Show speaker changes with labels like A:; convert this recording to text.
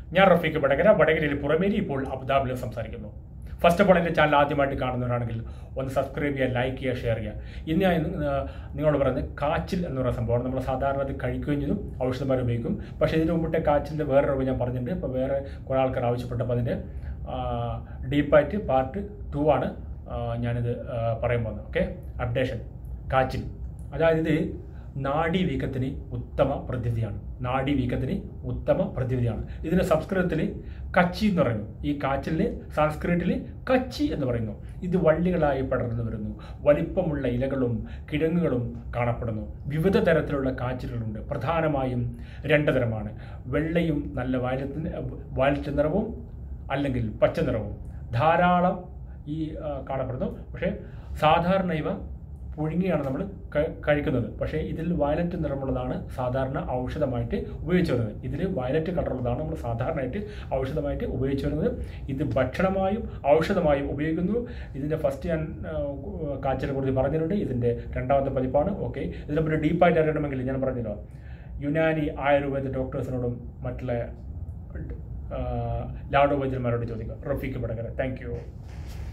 A: ഞാൻ റഫീഖ് വടകര വടകരയിൽ പുറമേരി ഇപ്പോൾ അബുദാബിയിൽ സംസാരിക്കുന്നു ഫസ്റ്റ് ഓഫ് ഓൾ എൻ്റെ ചാനൽ ആദ്യമായിട്ട് കാണുന്നവരാണെങ്കിൽ ഒന്ന് സബ്സ്ക്രൈബ് ചെയ്യുക ലൈക്ക് ചെയ്യുക ഷെയർ ചെയ്യുക ഇന്ന് ഞാൻ ഇന്ന് നിങ്ങളോട് പറയുന്നത് കാച്ചിൽ എന്ന് പറയുന്ന സംഭവമാണ് നമ്മൾ സാധാരണ അത് കഴിക്കുകയും ചെയ്യും ഔഷധമാർ ഉപയോഗിക്കും പക്ഷേ ഇതിന് മുമ്പിട്ട് കാച്ചിലിൻ്റെ വേറെ രോഗം ഞാൻ പറഞ്ഞിട്ടുണ്ട് ഇപ്പോൾ വേറെ കുറേ ആൾക്കാർ ആവശ്യപ്പെട്ടപ്പോൾ അതിൻ്റെ ഡീപ്പായിട്ട് പാർട്ട് ടു ആണ് ആ, ഞാനിത് ആ, പറയാൻ പോകുന്നത് ഓക്കെ അപ്ഡേഷൻ കാച്ചിൽ അതായത് ഇത് നാഡി വീക്കത്തിന് ഉത്തമ പ്രതിവിധിയാണ് നാഡി വീക്കത്തിന് ഉത്തമ പ്രതിവിധിയാണ് ഇതിന് സംസ്കൃതത്തിൽ കച്ചി എന്ന് പറയുന്നു ഈ കാച്ചിലിന് സംസ്കൃതത്തിൽ കച്ചി എന്ന് പറയുന്നു ഇത് വള്ളികളായി പടർന്നു വരുന്നു വലിപ്പമുള്ള ഇലകളും കിഴങ്ങുകളും കാണപ്പെടുന്നു വിവിധ തരത്തിലുള്ള കാച്ചിലുകളുണ്ട് പ്രധാനമായും രണ്ട് തരമാണ് വെള്ളയും നല്ല വയലത്തിന് വയലറ്റ് നിറവും അല്ലെങ്കിൽ പച്ച നിറവും ധാരാളം ഈ ആ, കാണപ്പെടുന്നു പക്ഷേ സാധാരണ ഇവ പുഴുങ്ങിയാണ് നമ്മൾ ക- കഴിക്കുന്നത് പക്ഷേ ഇതിൽ വയലറ്റ് നിറമുള്ളതാണ് സാധാരണ ഔഷധമായിട്ട് ഉപയോഗിച്ചു വരുന്നത് ഇതിൽ വയലറ്റ് കളറുള്ളതാണ് നമ്മൾ സാധാരണയായിട്ട് ഔഷധമായിട്ട് ഉപയോഗിച്ചു വരുന്നത് ഇത് ഭക്ഷണമായും ഔഷധമായും ഉപയോഗിക്കുന്നു ഇതിൻ്റെ ഫസ്റ്റ് ഞാൻ ആ, കാച്ചിനെ കുറിച്ച് പറഞ്ഞിട്ടുണ്ട് ഇതിൻ്റെ രണ്ടാമത്തെ പതിപ്പാണ് ഓക്കെ ഇതിനെപ്പറ്റി ഡീപ്പായിട്ട് അറിയണമെങ്കിൽ ഞാൻ പറഞ്ഞല്ലോ യുനാനി ആയുർവേദ ഡോക്ടേഴ്സിനോടും മറ്റുള്ള ലാഡോ വൈദ്യന്മാരോട് ചോദിക്കുക റഫീഖ് പടകര താങ്ക് യു